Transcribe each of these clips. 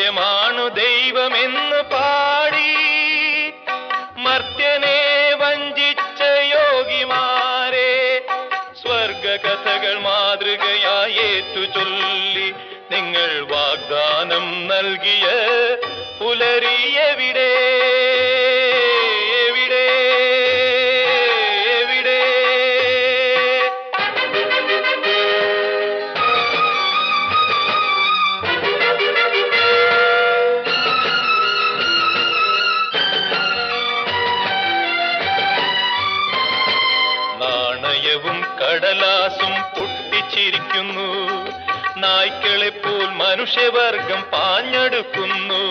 സത്യമാണു ദൈവമെന്ന് പാടി മർത്യനെ വഞ്ചിച്ച യോഗിമാരെ സ്വർഗകഥകൾ മാതൃകയായി ഏറ്റു ചൊല്ലി നിങ്ങൾ വാഗ്ദാനം നൽകിയ പുലരി എവിടെ എവിടെ എവിടെ നാണയവും കടലാസും പൊട്ടിച്ചിരിക്കുന്നു നായ്ക്കളെപ്പോൽ മനുഷ്യവർഗം പാഞ്ഞെടുക്കുന്നു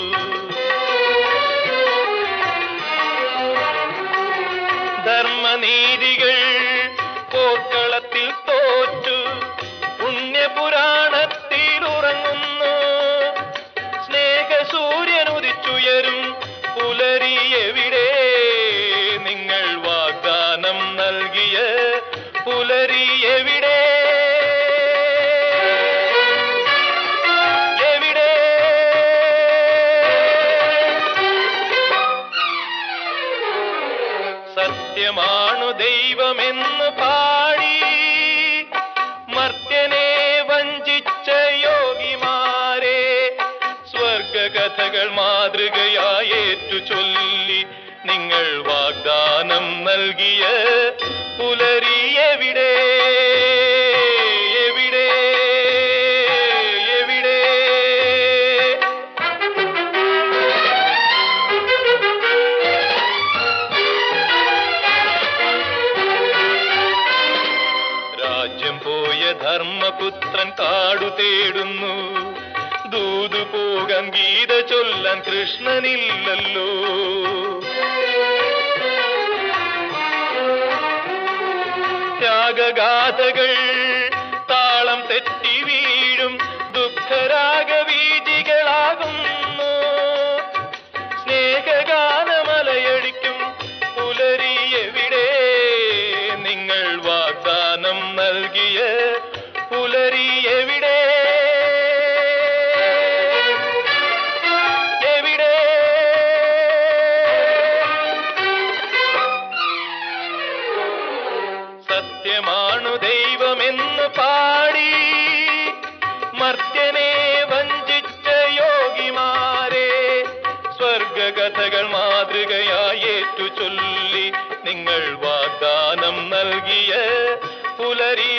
ധർമ്മനീതികൾ പോർക്കളത്തിൽ തോറ്റു പുണ്യപുരാണത്തിൽ ഉറങ്ങുന്നു സ്നേഹസൂര്യൻ ഉദിച്ചുയരും പുലരി എവിടെ നിങ്ങൾ വാഗ്ദാനം നൽകിയ പുലരി എവിടെ എവിടെ സത്യമാണു ദൈവമെന്ന് പാടി മർത്യനെ വഞ്ചിച്ച യോഗിമാരെ സ്വർഗകഥകൾ മാതൃകയായി ഏറ്റു ചൊല്ലി നിങ്ങൾ വാഗ്ദാനം നൽകിയ പുലരി എവിടെ എവിടെ എവിടെ രാജ്യം പോയ ധർമ്മപുത്രൻ കാടു തേടുന്നു ദൂതു പോകാൻ ഗീത ചൊല്ലാൻ കൃഷ്ണനില്ലല്ലോ ത്യാഗഗാഥകൾ താളം തെറ്റി വീഴും ദുഃഖരാഗവീജികളാകുന്നു സ്നേഹഗാനമലയടിക്കും പുലരി എവിടെ നിങ്ങൾ വാഗ്ദാനം നൽകിയ പുലരി എവിടെ എവിടെ സത്യമാണു ദൈവമെന്ന് പാടി മർത്യനെ വഞ്ചിച്ച യോഗിമാരെ സ്വർഗകഥകൾ മാതൃകയായി ഏറ്റു ചൊല്ലി നിങ്ങൾ വാഗ്ദാനം നൽകിയ പുലരി